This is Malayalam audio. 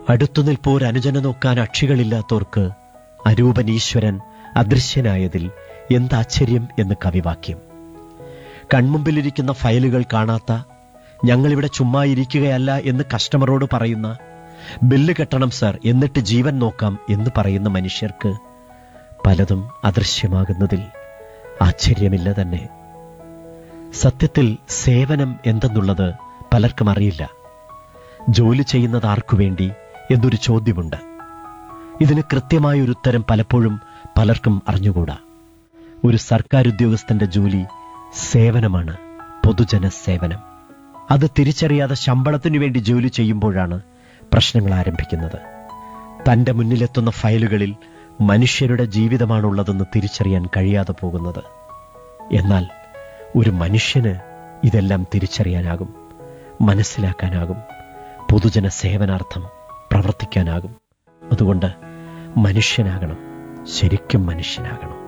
അടുത്തു നിൽപ്പോർ അനുജനെ നോക്കാൻ അക്ഷികളില്ലാത്തോർക്ക് അരൂപൻ ഈശ്വരൻ അദൃശ്യനായതിൽ എന്താശ്ചര്യം എന്ന് കവിവാക്യം കൺമുമ്പിലിരിക്കുന്ന ഫയലുകൾ കാണാത്ത ഞങ്ങളിവിടെ ചുമ്മാ ഇരിക്കുകയല്ല എന്ന് കസ്റ്റമറോട് പറയുന്ന ബില്ല് കെട്ടണം സർ എന്നിട്ട് ജീവൻ നോക്കാം എന്ന് പറയുന്ന മനുഷ്യർക്ക് പലതും അദൃശ്യമാകുന്നതിൽ ആശ്ചര്യമില്ല തന്നെ സത്യത്തിൽ സേവനം എന്തെന്നുള്ളത് പലർക്കും അറിയില്ല ജോലി ചെയ്യുന്നത് ആർക്കു വേണ്ടി എന്നൊരു ചോദ്യമുണ്ട് ഇതിന് കൃത്യമായൊരു ഉത്തരം പലപ്പോഴും പലർക്കും അറിഞ്ഞുകൂടാ ഒരു സർക്കാർ ഉദ്യോഗസ്ഥന്റെ ജോലി സേവനമാണ് പൊതുജന സേവനം അത് തിരിച്ചറിയാതെ ശമ്പളത്തിനു വേണ്ടി ജോലി ചെയ്യുമ്പോഴാണ് പ്രശ്നങ്ങൾ ആരംഭിക്കുന്നത് തന്റെ മുന്നിലെത്തുന്ന ഫയലുകളിൽ മനുഷ്യരുടെ ജീവിതമാണുള്ളതെന്ന് തിരിച്ചറിയാൻ കഴിയാതെ പോകുന്നത് എന്നാൽ ഒരു മനുഷ്യന് ഇതെല്ലാം തിരിച്ചറിയാനാകും മനസ്സിലാക്കാനാകും പൊതുജന സേവനാർത്ഥം പ്രവർത്തിക്കാനാകും അതുകൊണ്ട് മനുഷ്യനാകണം ശരിക്കും മനുഷ്യനാകണം